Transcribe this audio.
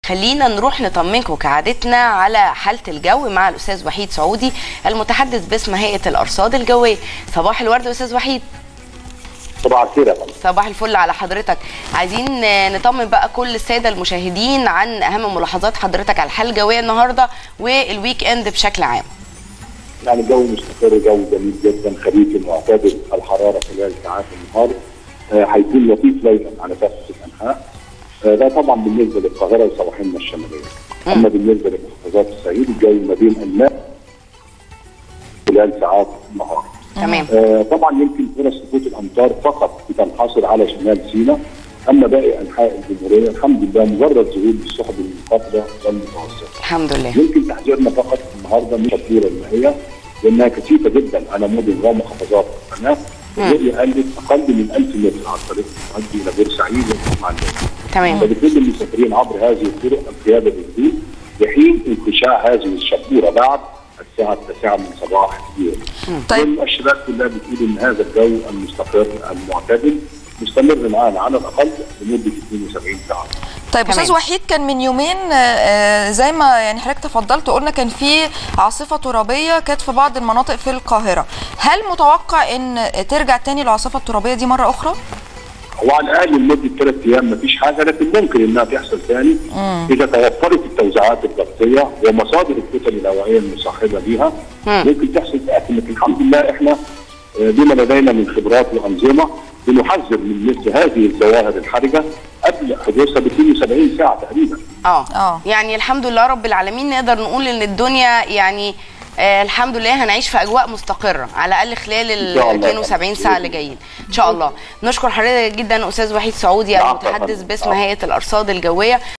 خلينا نروح نطمنكم كعادتنا على حالة الجو مع الأستاذ وحيد سعودي المتحدث باسم هيئة الأرصاد الجوية صباح الورد أستاذ وحيد صباح الخير يا فندم صباح الفل على حضرتك عايزين نطمن بقى كل السادة المشاهدين عن أهم ملاحظات حضرتك على الحالة الجوية النهاردة والويك إند بشكل عام يعني الجو مستقر جو جميل جدا خريفي معتدل الحراره خلال ساعات النهار آه، هيكون لطيف ليلا على كافه الانحاء آه، ده طبعا بالنسبه للقاهره وسواحلنا الشماليه اما بالنسبه لمحافظات الصعيد الجو ما بين الماء خلال ساعات النهار تمام آه، طبعا يمكن فرص سقوط الامطار فقط بتنحصر على شمال سيناء اما باقي انحاء الجمهوريه الحمد لله مجرد ظهور السحب المنخفضه والمتوسطه الحمد لله يمكن تحذيرنا فقط النهارده من التطوير المائيه لانها كثيفه جدا على مدن ومحافظات القناه الرؤيه قلت اقل من 1000 متر على الطريق المؤدي الى بورسعيد والاسماعيليه تمام فبكل المسافرين عبر هذه الطرق القياده بهدوء لحين انقشاع هذه الشبوره بعد الساعه التاسعه من صباح اليوم. طيب. والمؤشرات كلها بتقول ان هذا الجو المستقر المعتدل مستمر معانا على الاقل لمده 72 ساعه. طيب تمام. استاذ وحيد كان من يومين آه، آه، زي ما يعني حضرتك تفضلت وقلنا كان في عاصفه ترابيه كانت في بعض المناطق في القاهره هل متوقع ان ترجع تاني العاصفه الترابيه دي مره اخرى هو على الاقل لمده ثلاث ايام مفيش حاجه لكن ممكن انها تحصل ثاني اذا توفرت التوزيعات الضغطيه ومصادر الكتل الهوائيه المصاحبه ليها مم. ممكن تحصل لكن لكن الحمد لله احنا آه، بما لدينا من خبرات وانظمه بنحذر من مثل هذه الظواهر الحرجه قبل حدوثها ب 72 ساعه تقريبا. اه آه. يعني الحمد لله رب العالمين نقدر نقول ان الدنيا يعني آه الحمد لله هنعيش في اجواء مستقره على الاقل خلال ال إن شاء الله. 72 ساعه اللي جايين ان شاء الله نشكر حضرتك جدا استاذ وحيد سعودي العفو يا المتحدث فندم. باسم العفو. هيئه الارصاد الجويه